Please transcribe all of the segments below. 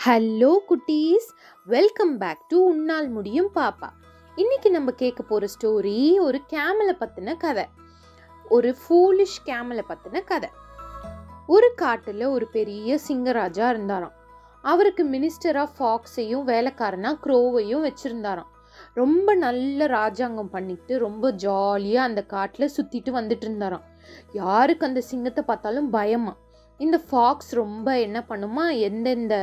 hello குட்டீஸ் welcome back to உன்னால் முடியும் பாப்பா இன்னைக்கு நம்ம கேட்க போகிற ஸ்டோரி ஒரு கேமலை பற்றின கதை ஒரு ஃபூலிஷ் கேமலை பற்றின கதை ஒரு காட்டில் ஒரு பெரிய சிங்கராஜா இருந்தாராம் அவருக்கு மினிஸ்டர் ஆஃப் ஃபாக்ஸையும் வேலைக்காரனா க்ரோவையும் வச்சுருந்தாராம் ரொம்ப நல்ல ராஜாங்கம் பண்ணிட்டு ரொம்ப ஜாலியாக அந்த காட்டில் சுற்றிட்டு வந்துட்டு இருந்தாராம் யாருக்கு அந்த சிங்கத்தை பார்த்தாலும் பயமா இந்த ஃபாக்ஸ் ரொம்ப என்ன பண்ணுமா எந்தெந்த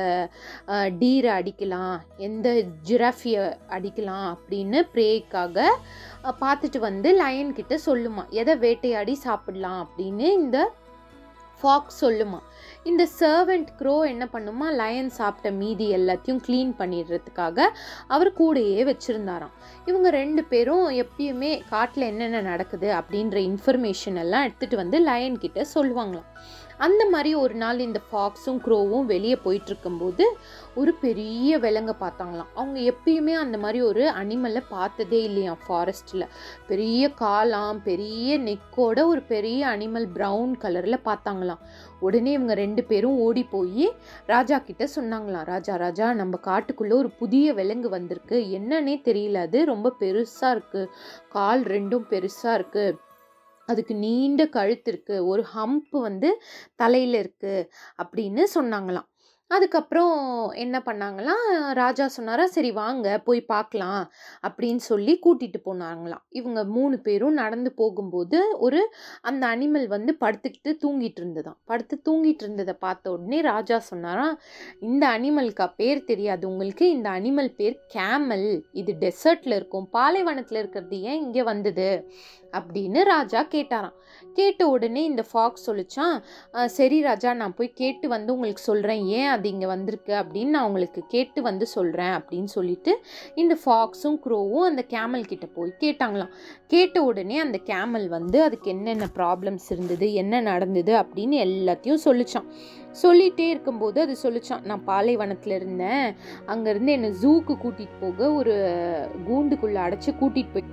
டீரை அடிக்கலாம் எந்த ஜிராஃபியை அடிக்கலாம் அப்படின்னு ப்ரேக்காக பார்த்துட்டு வந்து லயன் கிட்ட சொல்லுமா எதை வேட்டையாடி சாப்பிடலாம் அப்படின்னு இந்த ஃபாக்ஸ் சொல்லுமா இந்த சர்வெண்ட் க்ரோ என்ன பண்ணுமா லயன் சாப்பிட்ட மீதி எல்லாத்தையும் க்ளீன் பண்ணிடுறதுக்காக அவர் கூடையே வச்சுருந்தாராம் இவங்க ரெண்டு பேரும் எப்பயுமே காட்டில் என்னென்ன நடக்குது அப்படின்ற இன்ஃபர்மேஷன் எல்லாம் எடுத்துகிட்டு வந்து லயன் கிட்ட சொல்லுவாங்களாம் அந்த மாதிரி ஒரு நாள் இந்த ஃபாக்ஸும் க்ரோவும் வெளியே போயிட்டு இருக்கும்போது ஒரு பெரிய விலங்கை பார்த்தாங்களாம் அவங்க எப்பயுமே அந்த மாதிரி ஒரு அனிமலை பார்த்ததே இல்லையாம் ஃபாரஸ்ட்டில் பெரிய காலாம் பெரிய நெக்கோட ஒரு பெரிய அனிமல் ப்ரௌன் கலரில் பார்த்தாங்களாம் உடனே இவங்க ரெண்டு பேரும் ஓடி போய் ராஜா கிட்ட சொன்னாங்களாம் ராஜா ராஜா நம்ம காட்டுக்குள்ளே ஒரு புதிய விலங்கு வந்திருக்கு என்னன்னே தெரியல அது ரொம்ப பெருசாக இருக்குது கால் ரெண்டும் பெருசாக இருக்குது அதுக்கு நீண்ட கழுத்து இருக்குது ஒரு ஹம்ப் வந்து தலையில் இருக்குது அப்படின்னு சொன்னாங்களாம் அதுக்கப்புறம் என்ன பண்ணாங்களாம் ராஜா சொன்னாரா சரி வாங்க போய் பார்க்கலாம் அப்படின்னு சொல்லி கூட்டிகிட்டு போனாங்களாம் இவங்க மூணு பேரும் நடந்து போகும்போது ஒரு அந்த அனிமல் வந்து படுத்துக்கிட்டு தூங்கிட்டு இருந்ததாம் படுத்து தூங்கிட்டு இருந்ததை பார்த்த உடனே ராஜா சொன்னாராம் இந்த அனிமலுக்கா பேர் தெரியாது உங்களுக்கு இந்த அனிமல் பேர் கேமல் இது டெசர்ட்டில் இருக்கும் பாலைவனத்தில் இருக்கிறது ஏன் இங்கே வந்தது அப்படின்னு ராஜா கேட்டாராம் கேட்ட உடனே இந்த ஃபாக்ஸ் சொல்லிச்சான் சரி ராஜா நான் போய் கேட்டு வந்து உங்களுக்கு சொல்கிறேன் ஏன் அது இங்கே வந்திருக்கு அப்படின்னு நான் உங்களுக்கு கேட்டு வந்து சொல்கிறேன் அப்படின்னு சொல்லிட்டு இந்த ஃபாக்ஸும் க்ரோவும் அந்த கேமல் கிட்ட போய் கேட்டாங்களாம் கேட்ட உடனே அந்த கேமல் வந்து அதுக்கு என்னென்ன ப்ராப்ளம்ஸ் இருந்தது என்ன நடந்தது அப்படின்னு எல்லாத்தையும் சொல்லிச்சான் சொல்லிகிட்டே இருக்கும்போது அது சொல்லிச்சான் நான் பாலைவனத்தில் இருந்தேன் அங்கேருந்து என்னை ஜூக்கு கூட்டிகிட்டு போக ஒரு கூண்டுக்குள்ளே அடைச்சி கூட்டிகிட்டு போய்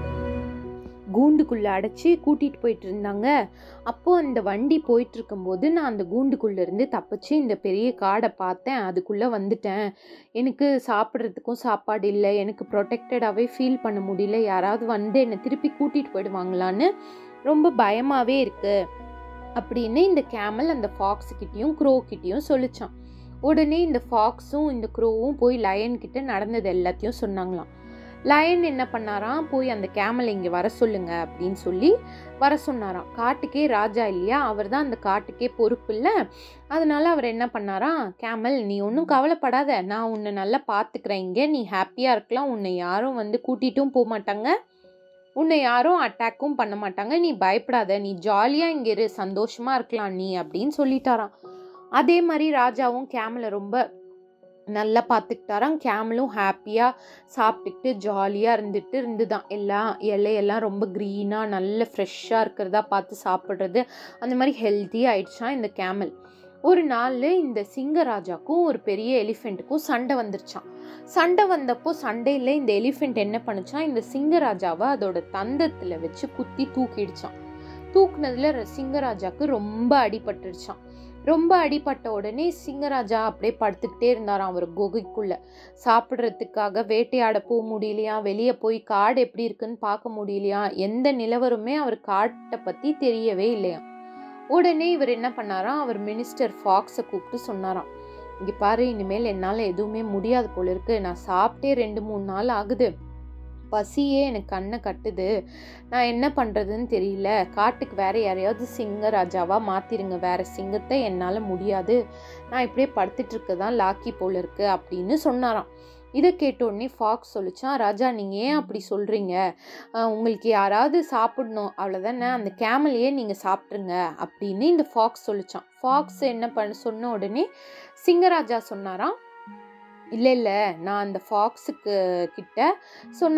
கூண்டுக்குள்ளே அடைச்சி கூட்டிகிட்டு போயிட்டு இருந்தாங்க அப்போது அந்த வண்டி போயிட்டு இருக்கும்போது நான் அந்த கூண்டுக்குள்ளேருந்து தப்பிச்சு இந்த பெரிய காடை பார்த்தேன் அதுக்குள்ளே வந்துட்டேன் எனக்கு சாப்பிட்றதுக்கும் சாப்பாடு இல்லை எனக்கு ப்ரொடெக்டடாகவே ஃபீல் பண்ண முடியல யாராவது வந்து என்னை திருப்பி கூட்டிகிட்டு போயிடுவாங்களான்னு ரொம்ப பயமாகவே இருக்குது அப்படின்னு இந்த கேமல் அந்த ஃபாக்ஸுக்கிட்டேயும் க்ரோ கிட்டேயும் சொல்லிச்சான் உடனே இந்த ஃபாக்ஸும் இந்த க்ரோவும் போய் லயன் கிட்ட நடந்தது எல்லாத்தையும் சொன்னாங்களாம் லயன் என்ன பண்ணாராம் போய் அந்த கேமலை இங்கே வர சொல்லுங்க அப்படின்னு சொல்லி வர சொன்னாராம் காட்டுக்கே ராஜா இல்லையா அவர் தான் அந்த காட்டுக்கே பொறுப்பு இல்லை அதனால அவர் என்ன பண்ணாராம் கேமல் நீ ஒன்றும் கவலைப்படாத நான் உன்னை நல்லா பார்த்துக்கிறேன் இங்கே நீ ஹாப்பியாக இருக்கலாம் உன்னை யாரும் வந்து கூட்டிகிட்டும் போக மாட்டாங்க உன்னை யாரும் அட்டாக்கும் பண்ண மாட்டாங்க நீ பயப்படாத நீ ஜாலியாக இங்கே இரு சந்தோஷமாக இருக்கலாம் நீ அப்படின்னு சொல்லிட்டாராம் அதே மாதிரி ராஜாவும் கேமலை ரொம்ப நல்லா பார்த்துக்கிட்டாராம் கேமலும் ஹாப்பியாக சாப்பிட்டுக்கிட்டு ஜாலியாக இருந்துட்டு இருந்துதான் எல்லாம் இலையெல்லாம் ரொம்ப க்ரீனாக நல்ல ஃப்ரெஷ்ஷாக இருக்கிறதா பார்த்து சாப்பிட்றது அந்த மாதிரி ஹெல்த்தியாக ஆயிடுச்சான் இந்த கேமல் ஒரு நாள் இந்த சிங்கராஜாக்கும் ஒரு பெரிய எலிஃபெண்ட்டுக்கும் சண்டை வந்துருச்சான் சண்டை வந்தப்போ சண்டையில் இந்த எலிஃபெண்ட் என்ன பண்ணுச்சான் இந்த சிங்கராஜாவை அதோட தந்தத்தில் வச்சு குத்தி தூக்கிடுச்சான் தூக்குனதுல சிங்கராஜாவுக்கு ரொம்ப அடிபட்டுருச்சான் ரொம்ப அடிப்பட்ட உடனே சிங்கராஜா அப்படியே படுத்துக்கிட்டே இருந்தாராம் அவர் குகைக்குள்ள சாப்பிட்றதுக்காக வேட்டையாட போக முடியலையா வெளியே போய் காடு எப்படி இருக்குன்னு பார்க்க முடியலையா எந்த நிலவரமே அவர் காட்டை பற்றி தெரியவே இல்லையா உடனே இவர் என்ன பண்ணாராம் அவர் மினிஸ்டர் ஃபாக்ஸை கூப்பிட்டு சொன்னாராம் இங்கே பாரு இனிமேல் என்னால் எதுவுமே முடியாது போல இருக்கு நான் சாப்பிட்டே ரெண்டு மூணு நாள் ஆகுது பசியே எனக்கு கண்ணை கட்டுது நான் என்ன பண்ணுறதுன்னு தெரியல காட்டுக்கு வேற யாரையாவது சிங்க ராஜாவாக மாற்றிருங்க வேற சிங்கத்தை என்னால் முடியாது நான் இப்படியே படுத்துட்டு இருக்க தான் லாக்கி போல இருக்கு அப்படின்னு சொன்னாராம் இதை கேட்டோடனே ஃபாக்ஸ் சொல்லிச்சான் ராஜா நீங்கள் ஏன் அப்படி சொல்கிறீங்க உங்களுக்கு யாராவது சாப்பிடணும் அவ்வளோதானே அந்த கேமலையே நீங்கள் சாப்பிட்ருங்க அப்படின்னு இந்த ஃபாக்ஸ் சொல்லிச்சான் ஃபாக்ஸ் என்ன பண்ண சொன்ன உடனே சிங்கராஜா சொன்னாராம் இல்லை இல்லை நான் அந்த ஃபாக்ஸுக்கு கிட்ட சொன்னாராம்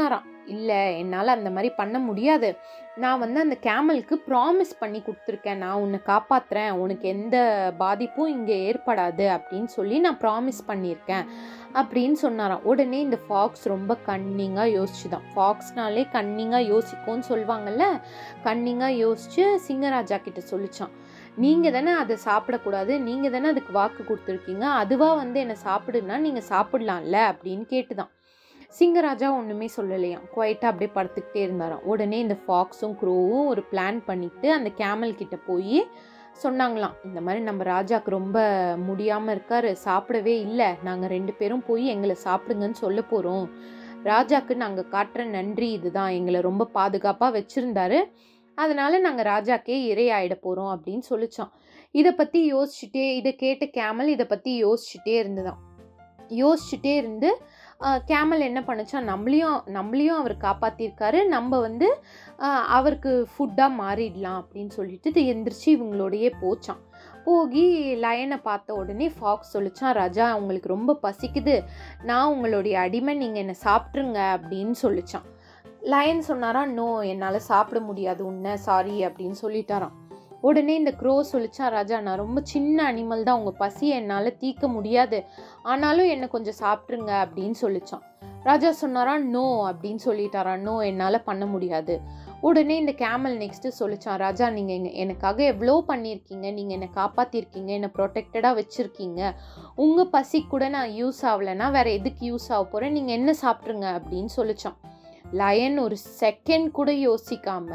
இல்லை என்னால் அந்த மாதிரி பண்ண முடியாது நான் வந்து அந்த கேமலுக்கு ப்ராமிஸ் பண்ணி கொடுத்துருக்கேன் நான் உன்னை காப்பாற்றுறேன் உனக்கு எந்த பாதிப்பும் இங்கே ஏற்படாது அப்படின்னு சொல்லி நான் ப்ராமிஸ் பண்ணியிருக்கேன் அப்படின்னு சொன்னாராம் உடனே இந்த ஃபாக்ஸ் ரொம்ப கன்னிங்காக யோசிச்சுதான் ஃபாக்ஸ்னாலே கன்னிங்காக யோசிக்கும்னு சொல்லுவாங்கல்ல கன்னிங்காக யோசிச்சு சிங்கராஜா கிட்ட சொல்லிச்சான் நீங்கள் தானே அதை சாப்பிடக்கூடாது நீங்கள் தானே அதுக்கு வாக்கு கொடுத்துருக்கீங்க அதுவாக வந்து என்னை சாப்பிடுனா நீங்கள் சாப்பிடலாம்ல அப்படின்னு கேட்டுதான் சிங்கராஜா ஒன்றுமே சொல்லலையாம் குவைட்டாக அப்படியே படுத்துக்கிட்டே இருந்தாராம் உடனே இந்த ஃபாக்ஸும் க்ரோவும் ஒரு பிளான் பண்ணிட்டு அந்த கேமல் கிட்ட போய் சொன்னாங்களாம் இந்த மாதிரி நம்ம ராஜாக்கு ரொம்ப முடியாமல் இருக்காரு சாப்பிடவே இல்லை நாங்கள் ரெண்டு பேரும் போய் எங்களை சாப்பிடுங்கன்னு சொல்ல போகிறோம் ராஜாக்கு நாங்கள் காட்டுற நன்றி இதுதான் எங்களை ரொம்ப பாதுகாப்பாக வச்சுருந்தாரு அதனால நாங்கள் ராஜாக்கே இறை ஆயிட போகிறோம் அப்படின்னு சொல்லிச்சோம் இதை பற்றி யோசிச்சுட்டே இதை கேட்ட கேமல் இதை பற்றி யோசிச்சுட்டே இருந்துதான் யோசிச்சுட்டே இருந்து கேமல் என்ன பண்ணுச்சா நம்மளையும் நம்மளையும் அவர் காப்பாற்றிருக்காரு நம்ம வந்து ஆஹ், அவருக்கு ஃபுட்டாக மாறிடலாம் அப்படின்னு சொல்லிட்டு இது எந்திரிச்சு இவங்களோடையே போச்சான் போகி லயனை பார்த்த உடனே ஃபாக்ஸ் சொல்லிச்சான் ராஜா உங்களுக்கு ரொம்ப பசிக்குது நான் உங்களுடைய அடிமை நீங்கள் என்னை சாப்பிட்ருங்க அப்படின்னு சொல்லிச்சான் லயன் சொன்னாரா நோ என்னால் சாப்பிட முடியாது உன்னை சாரி அப்படின்னு சொல்லிட்டாராம் உடனே இந்த க்ரோ சொல்லிச்சான் ராஜா நான் ரொம்ப சின்ன அனிமல் தான் உங்கள் பசியை என்னால் தீர்க்க முடியாது ஆனாலும் என்னை கொஞ்சம் சாப்பிட்ருங்க அப்படின்னு சொல்லிச்சான் ராஜா சொன்னாரா நோ அப்படின்னு சொல்லிட்டாரா நோ என்னால் பண்ண முடியாது உடனே இந்த கேமல் நெக்ஸ்ட்டு சொல்லிச்சான் ராஜா நீங்கள் எங்க எனக்காக எவ்வளோ பண்ணியிருக்கீங்க நீங்கள் என்னை காப்பாற்றிருக்கீங்க என்னை ப்ரொடெக்டடாக வச்சுருக்கீங்க உங்கள் பசி கூட நான் யூஸ் ஆகலைன்னா வேற எதுக்கு யூஸ் ஆக போகிறேன் நீங்கள் என்ன சாப்பிட்ருங்க அப்படின்னு சொல்லிச்சான் லயன் ஒரு செகண்ட் கூட யோசிக்காம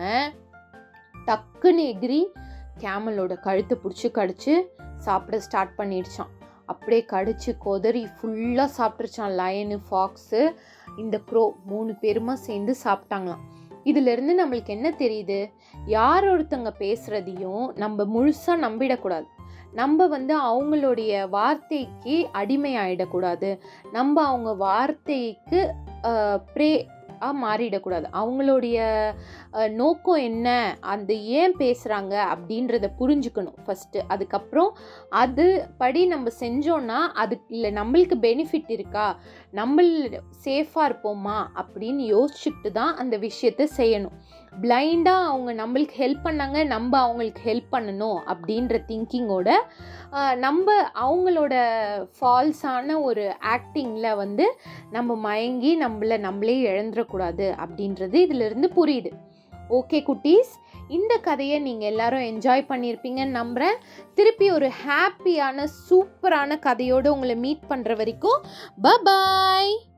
டக்குன்னு எகிரி கேமலோட கழுத்தை பிடிச்சி கடிச்சு சாப்பிட ஸ்டார்ட் பண்ணிடுச்சான் அப்படியே கடிச்சு கொதறி ஃபுல்லாக சாப்பிட்ருச்சான் லயனு ஃபாக்ஸு இந்த க்ரோ மூணு பேருமா சேர்ந்து சாப்பிட்டாங்களாம் இதிலிருந்து நம்மளுக்கு என்ன தெரியுது யார் ஒருத்தங்க பேசுகிறதையும் நம்ம முழுசாக நம்பிடக்கூடாது நம்ம வந்து அவங்களுடைய வார்த்தைக்கு அடிமை ஆயிடக்கூடாது நம்ம அவங்க வார்த்தைக்கு ப்ரே மாறிடக்கூடாது அவங்களுடைய அஹ், நோக்கம் என்ன அந்த ஏன் பேசுகிறாங்க அப்படின்றத புரிஞ்சுக்கணும் ஃபஸ்ட்டு அதுக்கப்புறம் அது படி நம்ம செஞ்சோன்னா அதுக்கு இல்லை நம்மளுக்கு பெனிஃபிட் இருக்கா நம்ம சேஃபாக இருப்போமா அப்படின்னு யோசிச்சுக்கிட்டு தான் அந்த விஷயத்த செய்யணும் பிளைண்டாக அவங்க நம்மளுக்கு ஹெல்ப் பண்ணாங்க நம்ம அவங்களுக்கு ஹெல்ப் பண்ணணும் அப்படின்ற திங்கிங்கோட நம்ம அவங்களோட ஃபால்ஸான ஒரு ஆக்டிங்கில் வந்து நம்ம மயங்கி நம்மளை நம்மளே இழந்துடக்கூடாது அப்படின்றது இதிலிருந்து புரியுது ஓகே குட்டீஸ் இந்த கதையை நீங்கள் எல்லாரும் என்ஜாய் பண்ணியிருப்பீங்கன்னு நம்புகிறேன் திருப்பி ஒரு ஹாப்பியான சூப்பரான கதையோடு உங்களை மீட் பண்ணுற வரைக்கும் பபாய்